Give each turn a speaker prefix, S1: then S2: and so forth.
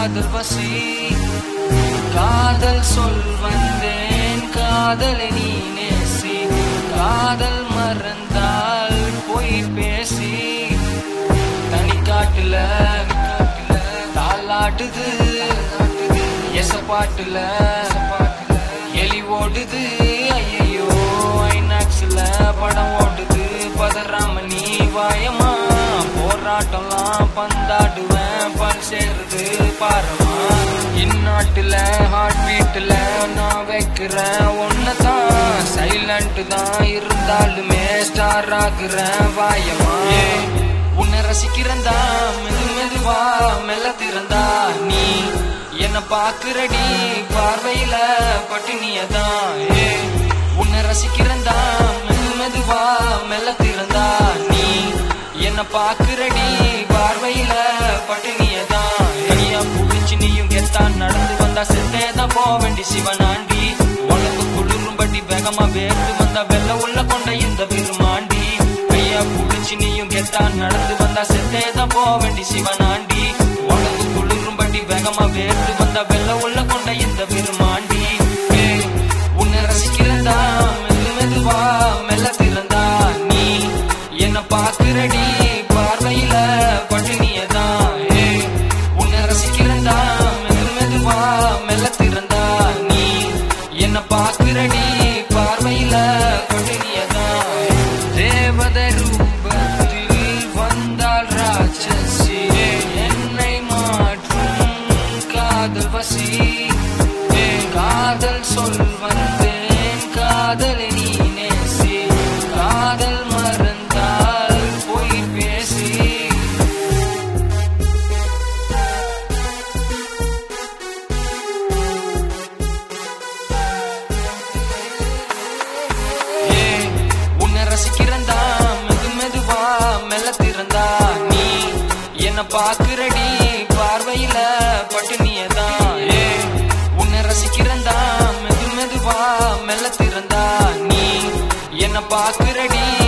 S1: காதல் பசி காதல் சொல் வந்தேன் காதலை நீ நேசி காதல் மறந்தால் போய் பேசி தனிக்காட்டுல தாளாட்டுது எசப்பாட்டுல எலி ஓடுது ஐயையோ ஐநாக்ஸ்ல படம் ஓடுது பதறாம நீ வாயமா போராட்டம்லாம் பந்தாடுவேன் பல் சேருது பாரமா இந்நாட்டுல ஹார்ட் பீட்ல நான் வைக்கிறேன் ஒன்னதான் சைலண்ட் தான் இருந்தாலுமே ஸ்டார் ஆகுறேன் வாயமா உன்னை ரசிக்கிறந்தா மெது மெதுவா மெல்ல திறந்தா நீ என்ன பாக்குறடி பார்வையில பட்டினியதான் ஏ உன்னை ரசிக்கிறந்தா மெது மெதுவா மெல்ல திறந்தா நீ என்ன பாக்குறடி பார்வையில பட்டினியதான் ஐயா புடிச்சு நீயும் கெத்தான் நடந்து வந்தா செத்தேதான் போவேண்டி சிவனாண்டி உனக்கு குளிரும்படி வேகமா வேர்த்து வந்தா வெள்ள உள்ள கொண்ட இந்த விருமாண்டி ஐயா புடிச்சு நீயும் கெத்தான் நடந்து வந்தா செத்தேதான் போவேண்டி சிவனாண்டி உனக்கு குளிரும்படி வேகமா வேர்த்து வந்தா வெள்ள உள்ள கொண்ட இந்த விருமாண்டி ஏய், உன்னை ரசிக்கிறதா மெது மெதுவா மெல்ல திறந்தா நீ என்ன பாக்குறடி பார்வையில பட்டினியதான் ஏய், உன்னை ரசிக்கிறதா மெது மெதுவா மெல்ல திறந்தா நீ என்ன பாக்குறடி பார்வையில பட்டினியதான் தேவதை ரூபத்தில் வந்தால் ராட்சசி என்னை மாற்றும் காதல் வசி காதல் சொல் வந்தேன் காதலை நீ நேசி காதல் மறந்தால் போய் பேசி ஏய், உன்னை ரசிக்கிறந்தா மெது மெதுவா மெல்ல திறந்தா நீ என்ன பாக்குறடி பார்வையில பட்டினியதான் ஏய், உன்னை ரசிக்கிறந்தா மெது மெதுவா மெல்ல திறந்தா நீ என்ன பாக்குறடி